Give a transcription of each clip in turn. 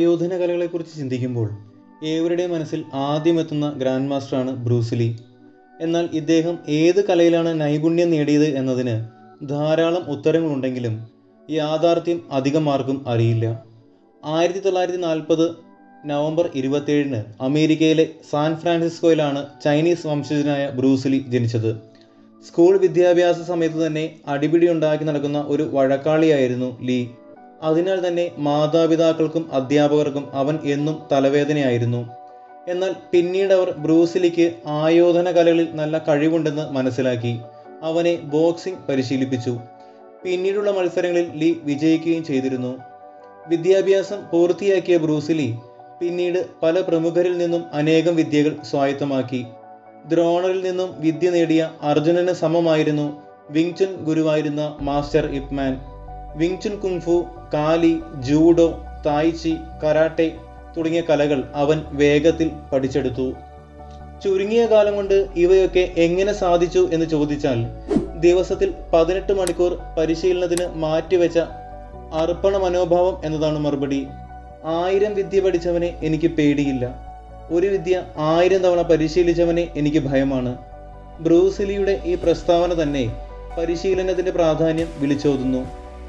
ആയോധന കലകളെക്കുറിച്ച് ചിന്തിക്കുമ്പോൾ ഏവരുടെയും മനസ്സിൽ ആദ്യം എത്തുന്ന ഗ്രാൻഡ് മാസ്റ്ററാണ് ബ്രൂസ്ലി എന്നാൽ ഇദ്ദേഹം ഏത് കലയിലാണ് നൈപുണ്യം നേടിയത് എന്നതിന് ധാരാളം ഉത്തരങ്ങളുണ്ടെങ്കിലും യാഥാർത്ഥ്യം അധികം ആർക്കും അറിയില്ല ആയിരത്തി തൊള്ളായിരത്തി നാൽപ്പത് നവംബർ ഇരുപത്തേഴിന് അമേരിക്കയിലെ സാൻ ഫ്രാൻസിസ്കോയിലാണ് ചൈനീസ് വംശജനായ ബ്രൂസ്ലി ജനിച്ചത് സ്കൂൾ വിദ്യാഭ്യാസ സമയത്ത് തന്നെ അടിപിടി ഉണ്ടാക്കി നടക്കുന്ന ഒരു വഴക്കാളിയായിരുന്നു ലീ അതിനാൽ തന്നെ മാതാപിതാക്കൾക്കും അധ്യാപകർക്കും അവൻ എന്നും തലവേദനയായിരുന്നു എന്നാൽ പിന്നീട് അവർ ബ്രൂസിലിക്ക് ആയോധന കലകളിൽ നല്ല കഴിവുണ്ടെന്ന് മനസ്സിലാക്കി അവനെ ബോക്സിംഗ് പരിശീലിപ്പിച്ചു പിന്നീടുള്ള മത്സരങ്ങളിൽ ലീ വിജയിക്കുകയും ചെയ്തിരുന്നു വിദ്യാഭ്യാസം പൂർത്തിയാക്കിയ ബ്രൂസിലി പിന്നീട് പല പ്രമുഖരിൽ നിന്നും അനേകം വിദ്യകൾ സ്വായത്തമാക്കി ദ്രോണറിൽ നിന്നും വിദ്യ നേടിയ അർജുനന് സമമായിരുന്നു വിങ്ചുൻ ഗുരുവായിരുന്ന master Ip Man Wing Chun kung fu kali judo tai chi karate തുടങ്ങിയ കലകൾ അവൻ വേഗത്തിൽ പഠിച്ചെടുത്തു ചുരുങ്ങിയ കാലം കൊണ്ട് ഇവയൊക്കെ എങ്ങനെ സാധിച്ചു എന്ന് ചോദിച്ചാൽ ദിവസത്തിൽ പതിനെട്ട് മണിക്കൂർ പരിശീലനത്തിന് മാറ്റിവെച്ച അർപ്പണ മനോഭാവം എന്നതാണ് മറുപടി ആയിരം വിദ്യ പഠിച്ചവനെ എനിക്ക് പേടിയില്ല ഒരു വിദ്യ ആയിരം തവണ പരിശീലിച്ചവനെ എനിക്ക് ഭയമാണ് ബ്രൂസിലിയുടെ ഈ പ്രസ്താവന തന്നെ പരിശീലനത്തിന്റെ പ്രാധാന്യം വിളിച്ചോതുന്നു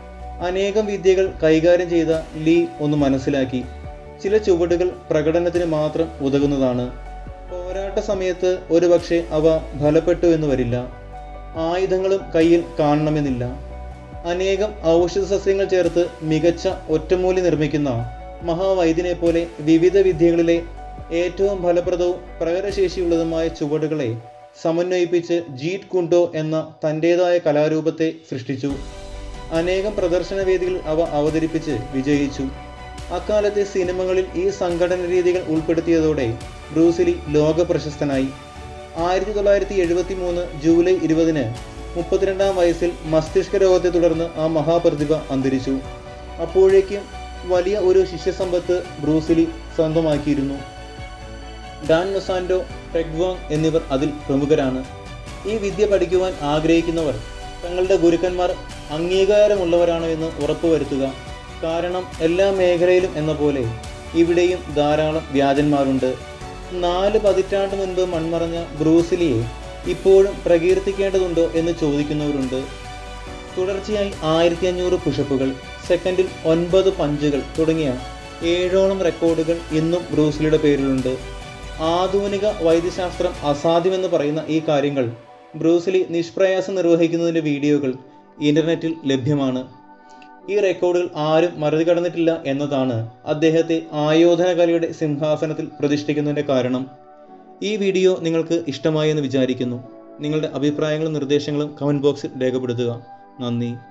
അനേകം വിദ്യകൾ കൈകാര്യം ചെയ്ത ലീ ഒന്ന് മനസ്സിലാക്കി ചില ചുവടുകൾ പ്രകടനത്തിന് മാത്രം ഉതകുന്നതാണ് പോരാട്ട സമയത്ത് ഒരുപക്ഷെ അവ ഫലപ്പെട്ടു എന്ന് വരില്ല ആയുധങ്ങളും കയ്യിൽ കാണണമെന്നില്ല അനേകം ഔഷധ സസ്യങ്ങൾ ചേർത്ത് മികച്ച ഒറ്റമൂലി നിർമ്മിക്കുന്ന മഹാവൈദ്യനെ പോലെ വിവിധ വിദ്യകളിലെ ഏറ്റവും ഫലപ്രദവും പ്രകടശേഷിയുള്ളതുമായ ചുവടുകളെ സമന്വയിപ്പിച്ച് ജീറ്റ് കുണ്ടോ എന്ന തൻ്റെതായ കലാരൂപത്തെ സൃഷ്ടിച്ചു അനേകം പ്രദർശന വേദികളിൽ അവ അവതരിപ്പിച്ച് വിജയിച്ചു അക്കാലത്തെ സിനിമകളിൽ ഈ സംഘടന രീതികൾ ഉൾപ്പെടുത്തിയതോടെ ബ്രൂസിലി ലോക പ്രശസ്തനായി ആയിരത്തി തൊള്ളായിരത്തി എഴുപത്തി മൂന്ന് ജൂലൈ ഇരുപതിന് മുപ്പത്തിരണ്ടാം വയസ്സിൽ മസ്തിഷ്ക രോഗത്തെ തുടർന്ന് ആ മഹാപ്രതിഭ അന്തരിച്ചു അപ്പോഴേക്കും വലിയ ഒരു ശിഷ്യസമ്പത്ത് ബ്രൂസിലി സ്വന്തമാക്കിയിരുന്നു ഡാൻ നൊസാൻഡോ ടെഗ്വാങ് എന്നിവർ അതിൽ പ്രമുഖരാണ് ഈ വിദ്യ പഠിക്കുവാൻ ആഗ്രഹിക്കുന്നവർ തങ്ങളുടെ ഗുരുക്കന്മാർ അംഗീകാരമുള്ളവരാണോ എന്ന് ഉറപ്പുവരുത്തുക കാരണം എല്ലാ മേഖലയിലും എന്ന പോലെ ഇവിടെയും ധാരാളം വ്യാജന്മാരുണ്ട് നാല് പതിറ്റാണ്ട് മുൻപ് മൺമറഞ്ഞ ബ്രൂസിലിയെ ഇപ്പോഴും പ്രകീർത്തിക്കേണ്ടതുണ്ടോ എന്ന് ചോദിക്കുന്നവരുണ്ട് തുടർച്ചയായി ആയിരത്തി അഞ്ഞൂറ് പുഷപ്പുകൾ സെക്കൻഡിൽ ഒൻപത് പഞ്ചുകൾ തുടങ്ങിയ ഏഴോളം റെക്കോർഡുകൾ ഇന്നും ബ്രൂസ്ലിയുടെ പേരിലുണ്ട് ആധുനിക വൈദ്യശാസ്ത്രം അസാധ്യമെന്ന് പറയുന്ന ഈ കാര്യങ്ങൾ ബ്രൂസ്ലി നിഷ്പ്രയാസം നിർവഹിക്കുന്നതിൻ്റെ വീഡിയോകൾ ഇൻ്റർനെറ്റിൽ ലഭ്യമാണ് ഈ റെക്കോർഡുകൾ ആരും മറികടന്നിട്ടില്ല എന്നതാണ് അദ്ദേഹത്തെ ആയോധന കലയുടെ സിംഹാസനത്തിൽ പ്രതിഷ്ഠിക്കുന്നതിൻ്റെ കാരണം ഈ വീഡിയോ നിങ്ങൾക്ക് ഇഷ്ടമായി എന്ന് വിചാരിക്കുന്നു നിങ്ങളുടെ അഭിപ്രായങ്ങളും നിർദ്ദേശങ്ങളും കമൻറ്റ് ബോക്സിൽ രേഖപ്പെടുത്തുക നന്ദി